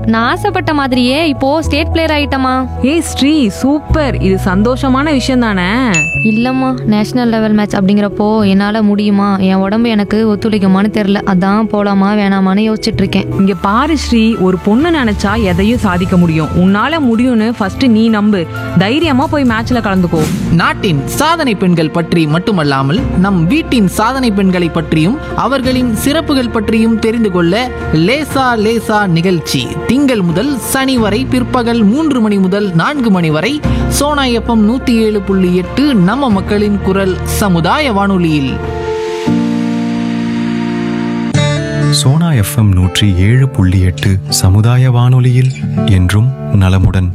நான் ஆசைப்பட்ட மாதிரியே இப்போ ஸ்டேட் பிளேயர் ஆயிட்டமா ஏய் ஸ்ரீ சூப்பர் இது சந்தோஷமான விஷயம் தானே இல்லம்மா நேஷனல் லெவல் மேட்ச் அப்படிங்கிறப்போ என்னால முடியுமா என் உடம்பு எனக்கு ஒத்துழைக்குமான்னு தெரியல அதான் போலாமா வேணாமான்னு யோசிச்சுட்டு இருக்கேன் இங்க பாரு ஸ்ரீ ஒரு பொண்ணு நினைச்சா எதையும் சாதிக்க முடியும் உன்னால முடியும்னு ஃபர்ஸ்ட் நீ நம்பு தைரியமா போய் மேட்ச்ல கலந்துக்கோ நாட்டின் சாதனை பெண்கள் பற்றி மட்டுமல்லாமல் நம் வீட்டின் சாதனை பெண்களை பற்றியும் அவர்களின் சிறப்புகள் பற்றியும் தெரிந்து கொள்ள லேசா லேசா நிகழ்ச்சி திங்கள் முதல் சனி வரை பிற்பகல் மூன்று மணி முதல் நான்கு மணி வரை சோனா எஃப்எம் நூத்தி ஏழு புள்ளி எட்டு நம்ம மக்களின் குரல் சமுதாய வானொலியில் சோனா எஃப்எம் நூற்றி ஏழு புள்ளி எட்டு சமுதாய வானொலியில் என்றும் நலமுடன்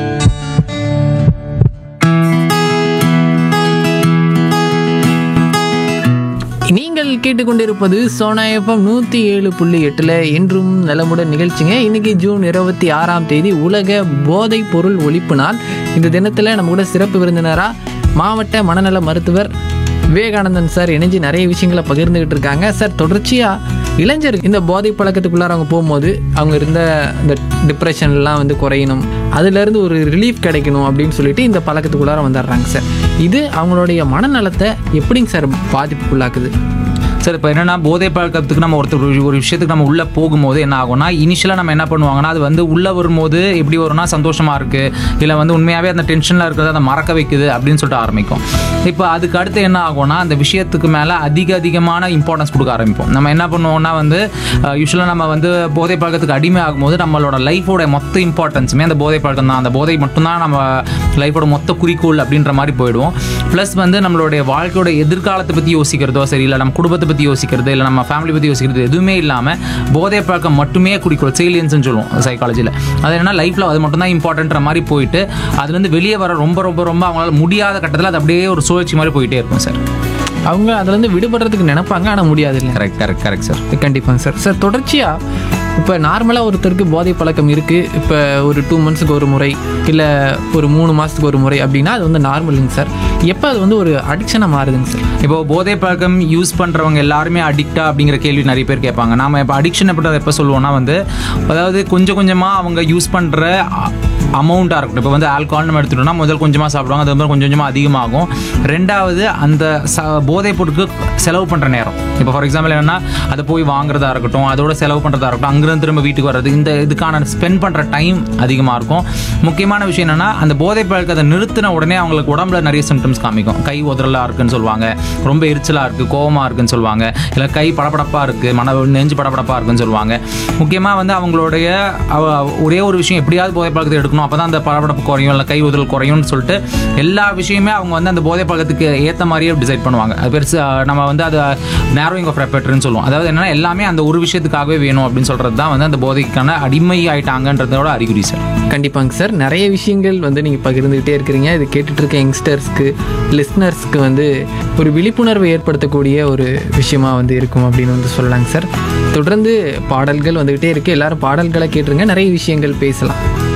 நீங்கள் கேட்டுக்கொண்டிருப்பது சோனா எஃப்எம் நூற்றி ஏழு புள்ளி எட்டில் என்றும் நலமுடன் நிகழ்ச்சிங்க இன்னைக்கு ஜூன் இருபத்தி ஆறாம் தேதி உலக போதைப் பொருள் ஒழிப்பு நாள் இந்த தினத்தில் நம்ம கூட சிறப்பு விருந்தினராக மாவட்ட மனநல மருத்துவர் விவேகானந்தன் சார் இணைஞ்சு நிறைய விஷயங்களை பகிர்ந்துகிட்டு இருக்காங்க சார் தொடர்ச்சியாக இளைஞர் இந்த போதை பழக்கத்துக்குள்ளார அவங்க போகும்போது அவங்க இருந்த இந்த டிப்ரெஷன்லாம் வந்து குறையணும் அதுலேருந்து ஒரு ரிலீஃப் கிடைக்கணும் அப்படின்னு சொல்லிட்டு இந்த பழக்கத்துக்குள்ளார வந்துடுறாங்க சார் இது அவங்களுடைய மனநலத்தை எப்படிங்க சார் பாதிப்புக்குள்ளாக்குது சார் இப்போ என்னன்னா போதை பழக்கத்துக்கு நம்ம ஒருத்தர் ஒரு- ஒரு விஷயத்துக்கு நம்ம உள்ளே போகும்போது என்ன ஆகும்னா இனிஷியலாக நம்ம என்ன பண்ணுவாங்கன்னா அது வந்து உள்ளே வரும்போது எப்படி வரும்னா சந்தோஷமாக இருக்குது இல்லை வந்து உண்மையாகவே அந்த டென்ஷனில் இருக்கிறத அதை மறக்க வைக்குது அப்படின்னு சொல்லிட்டு ஆரம்பிக்கும் இப்போ அதுக்கு அடுத்து என்ன ஆகும்னா அந்த விஷயத்துக்கு மேலே அதிக அதிகமான இம்பார்ட்டன்ஸ் கொடுக்க ஆரம்பிப்போம் நம்ம என்ன பண்ணுவோம்னா வந்து யூஸ்வலாக நம்ம வந்து போதை பழக்கத்துக்கு அடிமை ஆகும்போது நம்மளோட லைஃபோட மொத்த இம்பார்ட்டன்ஸுமே அந்த போதை பழக்கம் தான் அந்த போதை மட்டும்தான் நம்ம லைஃபோட மொத்த குறிக்கோள் அப்படின்ற மாதிரி போயிடுவோம் ப்ளஸ் வந்து நம்மளுடைய வாழ்க்கையோட எதிர்காலத்தை பற்றி யோசிக்கிறதோ சரி இல்லை நம்ம குடும்பத்தை பற்றி யோசிக்கிறது இல்லை நம்ம ஃபேமிலி பற்றி யோசிக்கிறது எதுவுமே இல்லாமல் போதை பழக்கம் மட்டுமே குறிக்கோள் சேலியன்ஸ்னு சொல்லுவோம் சைக்காலஜியில் அது என்னன்னா லைஃப்பில் அது மட்டும் தான் இம்பார்ட்டன்ற மாதிரி போயிட்டு அதுலேருந்து வெளியே வர ரொம்ப ரொம்ப ரொம்ப அவங்களால முடியாத கட்டத்தில் அது அப்படியே ஒரு சுழற்சி மாதிரி போயிட்டே இருக்கும் சார் அவங்க அதுலேருந்து விடுபடுறதுக்கு நினைப்பாங்க ஆனால் முடியாது இல்லை கரெக்ட் கரெக்ட் கரெக்ட் சார் கண்டிப்பாங்க சார் சார் தொடர்ச்சியாக இப்போ நார்மலாக ஒருத்தருக்கு போதை பழக்கம் இருக்குது இப்போ ஒரு டூ மந்த்ஸுக்கு ஒரு முறை இல்லை ஒரு மூணு மாதத்துக்கு ஒரு முறை அப்படின்னா அது வந்து நார்மலுங்க சார் எப்போ அது வந்து ஒரு அடிக்ஷனாக மாறுதுங்க சார் இப்போ போதை பழக்கம் யூஸ் பண்ணுறவங்க எல்லாருமே அடிக்டா அப்படிங்கிற கேள்வி நிறைய பேர் கேட்பாங்க நாம இப்போ அடிக்ஷன் எப்படி எப்போ சொல்லுவோம்னா வந்து அதாவது கொஞ்சம் கொஞ்சமாக அவங்க யூஸ் பண்ணுற அமௌண்ட்டாக இருக்கட்டும் இப்போ வந்து ஆல்கஹால் நம்ம எடுத்துட்டோம்னா முதல் கொஞ்சமாக சாப்பிடுவாங்க அது மாதிரி கொஞ்சம் கொஞ்சமாக அதிகமாகும் ரெண்டாவது அந்த ச போதைப் பொருட்களுக்கு செலவு பண்ணுற நேரம் இப்போ ஃபார் எக்ஸாம்பிள் என்னன்னா அதை போய் வாங்குறதா இருக்கட்டும் அதோட செலவு பண்ணுறதா இருக்கட்டும் அங்கிருந்து திரும்ப வீட்டுக்கு வர்றது இந்த இதுக்கான ஸ்பெண்ட் பண்ணுற டைம் அதிகமாக இருக்கும் முக்கியமான விஷயம் என்னன்னா அந்த போதை பழக்கத்தை நிறுத்தின உடனே அவங்களுக்கு உடம்புல நிறைய சிம்டம்ஸ் காமிக்கும் கை உதறலாக இருக்குன்னு சொல்லுவாங்க ரொம்ப எரிச்சலாக இருக்குது கோவமாக இருக்குன்னு சொல்லுவாங்க இல்லை கை படபடப்பாக இருக்குது மன நெஞ்சு படபடப்பாக இருக்குன்னு சொல்லுவாங்க முக்கியமாக வந்து அவங்களுடைய அவ- ஒரே ஒரு விஷயம் எப்படியாவது போதை பழக்கத்தை எடுக்கணும் அப்போ தான் அந்த படபடப்பு குறையும் இல்லை கை உதறல் குறையும்னு சொல்லிட்டு எல்லா விஷயமே அவங்க வந்து அந்த போதை பழக்கத்துக்கு ஏற்ற மாதிரியே டிசைட் பண்ணுவாங்க அது பெருசு அஹ், நம்ம வந்து அதை நேரோயிங் ஆஃப் ரெப்பர்ட்னு சொல்லுவோம் அதாவது என்னன்னா எல்லாமே அந்த ஒரு விஷயத்துக்காகவே வேணும் அப்படின்னு சொல்கிறது தான் வந்து அந்த போதைக்கான அடிமை ஆயிட்டாங்கன்றதோட அறிகுறி சார் கண்டிப்பாங்க சார் நிறைய விஷயங்கள் வந்து நீங்கள் பகிர்ந்துக்கிட்டே இருக்கிறீங்க இது கேட்டுட்டு இருக்க யங்ஸ்டர்ஸ்க்கு லிஸ்னர்ஸ்க்கு வந்து ஒரு விழிப்புணர்வை ஏற்படுத்தக்கூடிய ஒரு விஷயமா வந்து இருக்கும் அப்படின்னு வந்து சொல்லலாங்க சார் தொடர்ந்து பாடல்கள் வந்துக்கிட்டே இருக்கு எல்லாரும் பாடல்களை கேட்டுருங்க நிறைய விஷயங்கள் பேசலாம்